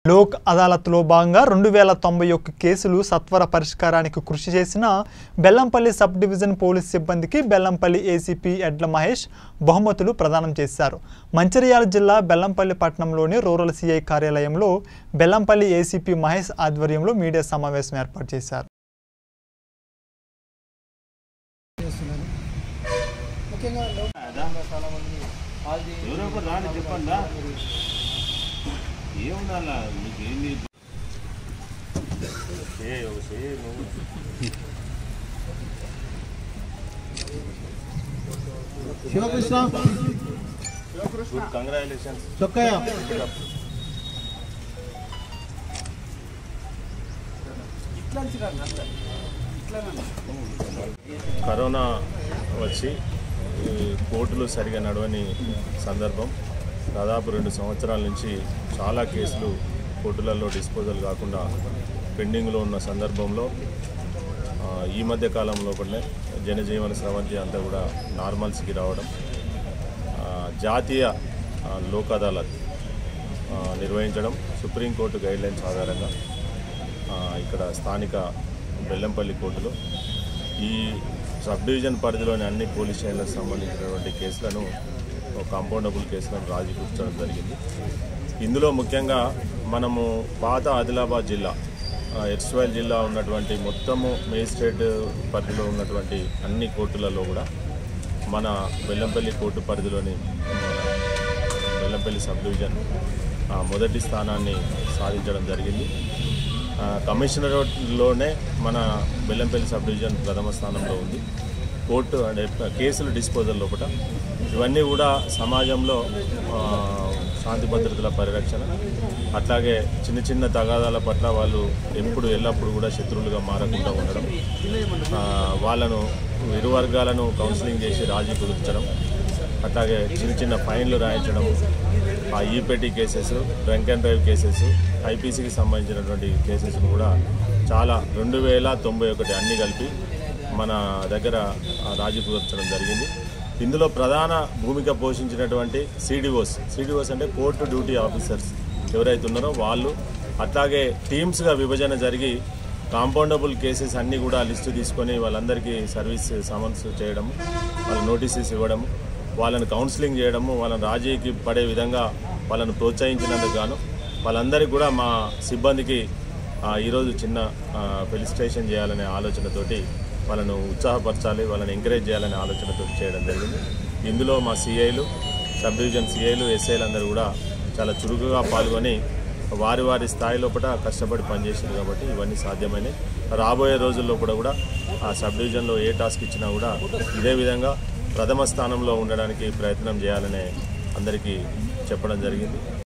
లోక్ అదాలత్లో భాగంగా రెండు వేల తొంభై ఒక్క కేసులు సత్వర పరిష్కారానికి కృషి చేసిన బెల్లంపల్లి సబ్ డివిజన్ పోలీస్ సిబ్బందికి బెల్లంపల్లి ఏసీపీ ఎడ్ల మహేష్ బహుమతులు ప్రదానం చేశారు మంచిర్యాల జిల్లా బెల్లంపల్లి పట్టణంలోని రూరల్ సిఐ కార్యాలయంలో బెల్లంపల్లి ఏసీపీ మహేష్ ఆధ్వర్యంలో మీడియా సమావేశం ఏర్పాటు చేశారు చేస్తున్నాను ముఖ్యంగా లో- చాలా మంది ఆల్ది ఎవరో ఒకరు రాని చెప్పండి రా. ఏముండాలా మీకు ఏంది ఏ, ఒక చేయి నువ్వు. Sivakrishna good congratulations Chokkaiah corona వచ్చి ఈ కోర్టులు సరిగా నడవని సందర్భం దాదాపు రెండు సంవత్సరాల నుంచి చాలా కేసులు కోర్టులలో డిస్పోజల్ కాకుండా పెండింగ్లో ఉన్న సందర్భంలో ఆ, ఈ మధ్య కాలంలో కూడా జనజీవన స్రవంతి అంతా కూడా నార్మల్స్కి రావడం ఆ, జాతీయ ఆ, లోక్ అదాలత్ ఆ, నిర్వహించడం సుప్రీంకోర్టు గైడ్లైన్స్ ఆధారంగా ఆ, ఇక్కడ స్థానిక బెల్లంపల్లి కోర్టులో ఈ సబ్ డివిజన్ పరిధిలోని అన్ని పోలీస్ స్టేషన్లకు సంబంధించినటువంటి కేసులను కాంపౌండబుల్ కేసులను రాజీ కూర్చోవడం జరిగింది ఇందులో ముఖ్యంగా మనము పాత ఆదిలాబాద్ జిల్లా ఆ, ఎర్స్వైల్ జిల్లా ఉన్నటువంటి మొత్తము మేజిస్ట్రేట్ పరిధిలో ఉన్నటువంటి అన్ని కోర్టులలో కూడా మన బెల్లంపల్లి కోర్టు పరిధిలోని మన బెల్లంపల్లి సబ్ డివిజన్ ఆ, మొదటి స్థానాన్ని సాధించడం జరిగింది ఆ, కమిషనరేట్లోనే మన బెల్లంపల్లి సబ్ డివిజన్ ప్రథమ స్థానంలో ఉంది కోర్టు అంటే కేసుల డిస్పోజల్ లోపల ఇవన్నీ కూడా సమాజంలో ఆ, శాంతి భద్రతల పరిరక్షణ అట్లాగే చిన్న చిన్న తగాదాల పట్ల వాళ్ళు ఎప్పుడు ఎల్లప్పుడూ కూడా శత్రువులుగా మారకుండా ఉండడం ఆ, వాళ్ళను ఇరు వర్గాలను కౌన్సిలింగ్ చేసి రాజీ కుదుర్చడం అట్లాగే చిన్న చిన్న ఫైన్లు రాయించడం ఆ e-petty cases drunk and drive cases ఐపీసీకి సంబంధించినటువంటి కేసెస్ కూడా చాలా రెండు వేల తొంభై ఒకటి అన్ని కలిపి మన దగ్గర ఆ, రాజీ కుదర్చడం జరిగింది ఇందులో ప్రధాన భూమిక పోషించినటువంటి సిడిఓస్ సిడిఓస్ అంటే కోర్టు డ్యూటీ ఆఫీసర్స్ ఎవరైతే ఉన్నారో వాళ్ళు అట్లాగే టీమ్స్గా విభజన జరిగి కాంపౌండబుల్ కేసెస్ అన్నీ కూడా లిస్టు తీసుకొని వాళ్ళందరికీ సర్వీస్ సమన్స్ చేయడం వాళ్ళ నోటీసెస్ ఇవ్వడం వాళ్ళని కౌన్సిలింగ్ చేయడము వాళ్ళని రాజీకి పడే విధంగా వాళ్ళని ప్రోత్సహించినందుకు గాను వాళ్ళందరికీ కూడా మా సిబ్బందికి ఆ, ఈరోజు చిన్న ఫెలిసిటేషన్ చేయాలనే ఆలోచనతోటి వాళ్ళను ఉత్సాహపరచాలి వాళ్ళని ఎంకరేజ్ చేయాలనే ఆలోచనతో చేయడం జరిగింది ఇందులో మా సిఐలు సబ్ డివిజన్ సిఐలు ఎస్ఐలు అందరూ కూడా చాలా చురుకుగా పాల్గొని వారి వారి స్థాయి లోపల కష్టపడి పనిచేసింది కాబట్టి ఇవన్నీ సాధ్యమైనవి రాబోయే రోజుల్లో కూడా కూడా ఆ సబ్ డివిజన్లో ఏ టాస్క్ ఇచ్చినా కూడా ఇదే విధంగా ప్రథమ స్థానంలో ఉండడానికి ప్రయత్నం చేయాలనే అందరికీ చెప్పడం జరిగింది